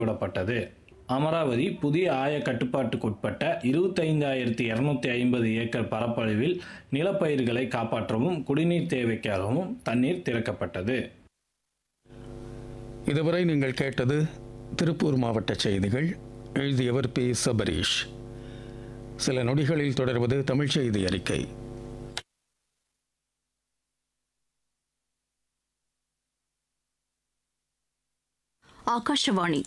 விடப்பட்டது அமராவதி புதிய ஆய கட்டுப்பாட்டுக்குட்பட்ட இருபத்தைந்தாயிரத்தி இரநூத்தி ஐம்பது ஏக்கர் பரப்பளவில் நிலப்பயிர்களை காப்பாற்றவும் குடிநீர் தேவைக்காகவும் தண்ணீர் திறக்கப்பட்டது இதுவரை நீங்கள் கேட்டது திருப்பூர் மாவட்ட செய்திகள் எழுதியவர் பி சபரீஷ் சில நொடிகளில் தொடர்வது தமிழ் செய்தி அறிக்கை ಆಕಾಶವಾಣಿ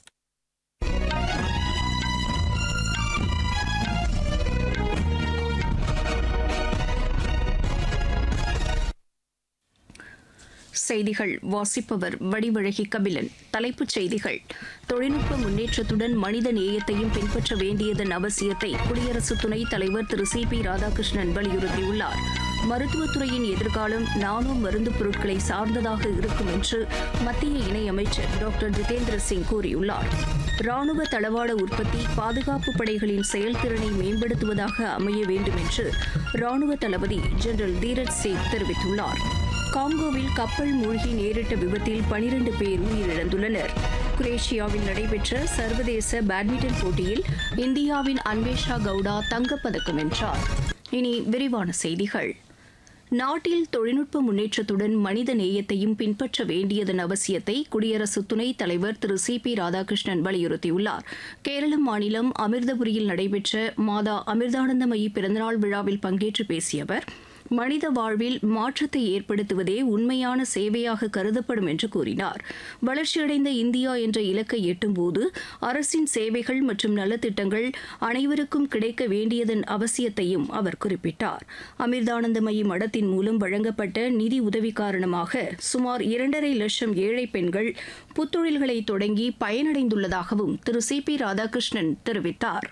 செய்திகள் வாசிப்பவர் வடிவழகி கபிலன் தலைப்புச் செய்திகள் தொழில்நுட்ப முன்னேற்றத்துடன் மனித நேயத்தையும் பின்பற்ற வேண்டியதன் அவசியத்தை குடியரசு துணைத் தலைவர் திரு சி பி ராதாகிருஷ்ணன் வலியுறுத்தியுள்ளார் மருத்துவத்துறையின் எதிர்காலம் நானோ மருந்து பொருட்களை சார்ந்ததாக இருக்கும் என்று மத்திய இணையமைச்சர் டாக்டர் ஜிதேந்திர சிங் கூறியுள்ளார் ராணுவ தளவாட உற்பத்தி பாதுகாப்பு படைகளின் செயல்திறனை மேம்படுத்துவதாக அமைய வேண்டும் என்று ராணுவ தளபதி ஜெனரல் தீரஜ் சேத் தெரிவித்துள்ளார் காங்கோவில் கப்பல் மூழ்கி நேரிட்ட விபத்தில் பனிரண்டு பேர் உயிரிழந்துள்ளனர் குரேஷியாவில் நடைபெற்ற சர்வதேச பேட்மிண்டன் போட்டியில் இந்தியாவின் அன்வேஷா கவுடா தங்கப்பதக்கம் வென்றார் இனி விரிவான செய்திகள் நாட்டில் தொழில்நுட்ப முன்னேற்றத்துடன் மனித நேயத்தையும் பின்பற்ற வேண்டியதன் அவசியத்தை குடியரசு துணைத் தலைவர் திரு சி பி ராதாகிருஷ்ணன் வலியுறுத்தியுள்ளார் கேரள மாநிலம் அமிர்தபுரியில் நடைபெற்ற மாதா அமிர்தானந்தமயி பிறந்தநாள் விழாவில் பங்கேற்று பேசிய அவர் மனித வாழ்வில் மாற்றத்தை ஏற்படுத்துவதே உண்மையான சேவையாக கருதப்படும் என்று கூறினார் வளர்ச்சியடைந்த இந்தியா என்ற இலக்கை எட்டும்போது அரசின் சேவைகள் மற்றும் நலத்திட்டங்கள் அனைவருக்கும் கிடைக்க வேண்டியதன் அவசியத்தையும் அவர் குறிப்பிட்டார் அமிர்தானந்தமயி மடத்தின் மூலம் வழங்கப்பட்ட நிதி உதவி காரணமாக சுமார் இரண்டரை லட்சம் ஏழை பெண்கள் புத்தொழில்களை தொடங்கி பயனடைந்துள்ளதாகவும் திரு சி பி ராதாகிருஷ்ணன் தெரிவித்தார்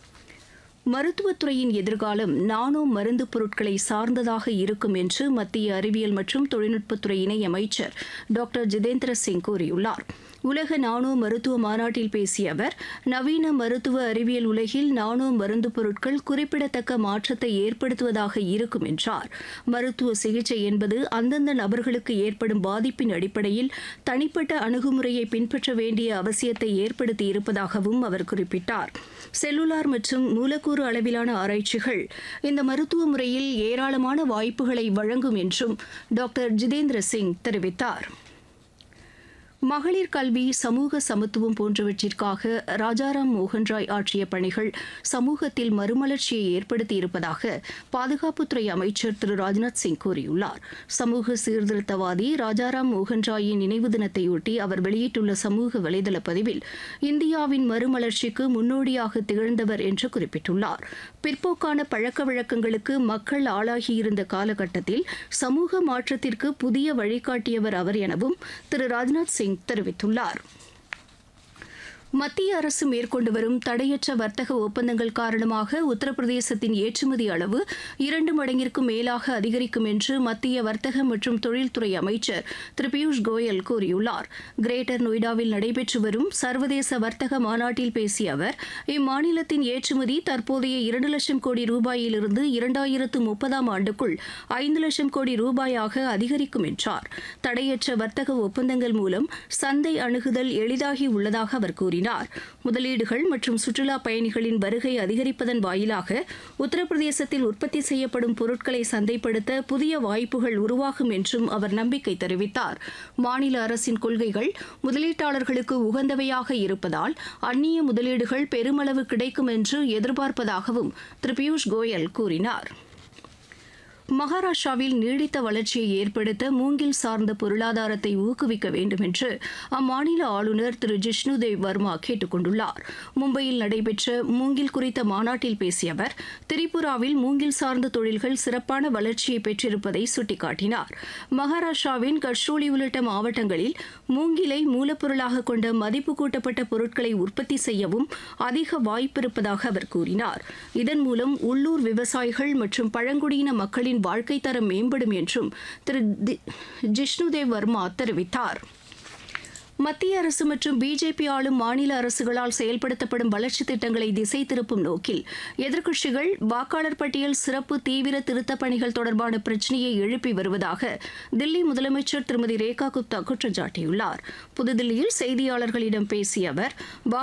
மருத்துவத்துறையின் எதிர்காலம் நானோ மருந்து பொருட்களை சார்ந்ததாக இருக்கும் என்று மத்திய அறிவியல் மற்றும் தொழில்நுட்பத்துறை இணை அமைச்சர் டாக்டர் ஜிதேந்திர சிங் கூறியுள்ளார் உலக நானோ மருத்துவ மாநாட்டில் பேசிய அவர் நவீன மருத்துவ அறிவியல் உலகில் நானோ மருந்து பொருட்கள் குறிப்பிடத்தக்க மாற்றத்தை ஏற்படுத்துவதாக இருக்கும் என்றார் மருத்துவ சிகிச்சை என்பது அந்தந்த நபர்களுக்கு ஏற்படும் பாதிப்பின் அடிப்படையில் தனிப்பட்ட அணுகுமுறையை பின்பற்ற வேண்டிய அவசியத்தை ஏற்படுத்தி இருப்பதாகவும் அவர் குறிப்பிட்டார் செல்லுலார் மற்றும் மூலக்கூறு அளவிலான ஆராய்ச்சிகள் இந்த மருத்துவ முறையில் ஏராளமான வாய்ப்புகளை வழங்கும் என்றும் டாக்டர் ஜிதேந்திர சிங் தெரிவித்தார் மகளிர் கல்வி சமூக சமத்துவம் போன்றவற்றிற்காக ராஜாராம் மோகன் ராய் ஆற்றிய பணிகள் சமூகத்தில் மறுமலர்ச்சியை ஏற்படுத்தியிருப்பதாக பாதுகாப்புத்துறை அமைச்சர் திரு ராஜ்நாத் சிங் கூறியுள்ளார் சமூக சீர்திருத்தவாதி ராஜாராம் மோகன் ராயின் நினைவு தினத்தையொட்டி அவர் வெளியிட்டுள்ள சமூக வலைதள பதிவில் இந்தியாவின் மறுமலர்ச்சிக்கு முன்னோடியாக திகழ்ந்தவர் என்று குறிப்பிட்டுள்ளார் பிற்போக்கான பழக்க வழக்கங்களுக்கு மக்கள் ஆளாகியிருந்த காலகட்டத்தில் சமூக மாற்றத்திற்கு புதிய வழிகாட்டியவர் அவர் எனவும் திரு ராஜ்நாத் சிங் தெரிவித்துள்ளார் மத்திய அரசு மேற்கொண்டு வரும் தடையற்ற வர்த்தக ஒப்பந்தங்கள் காரணமாக உத்தரப்பிரதேசத்தின் ஏற்றுமதி அளவு இரண்டு மடங்கிற்கும் மேலாக அதிகரிக்கும் என்று மத்திய வர்த்தக மற்றும் தொழில்துறை அமைச்சர் திரு பியூஷ் கோயல் கூறியுள்ளார் கிரேட்டர் நொய்டாவில் நடைபெற்று வரும் சர்வதேச வர்த்தக மாநாட்டில் பேசிய அவர் இம்மாநிலத்தின் ஏற்றுமதி தற்போதைய இரண்டு லட்சம் கோடி ரூபாயிலிருந்து இரண்டாயிரத்து முப்பதாம் ஆண்டுக்குள் ஐந்து லட்சம் கோடி ரூபாயாக அதிகரிக்கும் என்றார் தடையற்ற வர்த்தக ஒப்பந்தங்கள் மூலம் சந்தை அணுகுதல் எளிதாகி உள்ளதாக அவர் கூறினார் கூறினார் முதலீடுகள் மற்றும் சுற்றுலா பயணிகளின் வருகை அதிகரிப்பதன் வாயிலாக உத்தரப்பிரதேசத்தில் உற்பத்தி செய்யப்படும் பொருட்களை சந்தைப்படுத்த புதிய வாய்ப்புகள் உருவாகும் என்றும் அவர் நம்பிக்கை தெரிவித்தார் மாநில அரசின் கொள்கைகள் முதலீட்டாளர்களுக்கு உகந்தவையாக இருப்பதால் அந்நிய முதலீடுகள் பெருமளவு கிடைக்கும் என்று எதிர்பார்ப்பதாகவும் திரு பியூஷ் கோயல் கூறினார் மகாராஷ்டிராவில் நீடித்த வளர்ச்சியை ஏற்படுத்த மூங்கில் சார்ந்த பொருளாதாரத்தை ஊக்குவிக்க வேண்டும் என்று அம்மாநில ஆளுநர் திரு ஜிஷ்ணுதேவ் வர்மா கேட்டுக் கொண்டுள்ளார் மும்பையில் நடைபெற்ற மூங்கில் குறித்த மாநாட்டில் பேசிய அவர் திரிபுராவில் மூங்கில் சார்ந்த தொழில்கள் சிறப்பான வளர்ச்சியை பெற்றிருப்பதை சுட்டிக்காட்டினார் மகாராஷ்டிராவின் கட்ரோலி உள்ளிட்ட மாவட்டங்களில் மூங்கிலை மூலப்பொருளாக கொண்ட மதிப்பு கூட்டப்பட்ட பொருட்களை உற்பத்தி செய்யவும் அதிக வாய்ப்பிருப்பதாக அவர் கூறினார் இதன் மூலம் உள்ளூர் விவசாயிகள் மற்றும் பழங்குடியின மக்களின் மக்களின் வாழ்க்கை தரம் மேம்படும் என்றும் திரு ஜிஷ்ணுதேவ் வர்மா தெரிவித்தார் மத்திய அரசு மற்றும் பிஜேபி ஆளும் மாநில அரசுகளால் செயல்படுத்தப்படும் வளர்ச்சித் திட்டங்களை திசை திருப்பும் நோக்கில் எதிர்க்கட்சிகள் வாக்காளர் பட்டியல் சிறப்பு தீவிர திருத்தப் பணிகள் தொடர்பான பிரச்சினையை எழுப்பி வருவதாக தில்லி முதலமைச்சர் திருமதி ரேகா குப்தா குற்றம் சாட்டியுள்ளார் புதுதில்லியில் செய்தியாளர்களிடம் பேசிய அவர்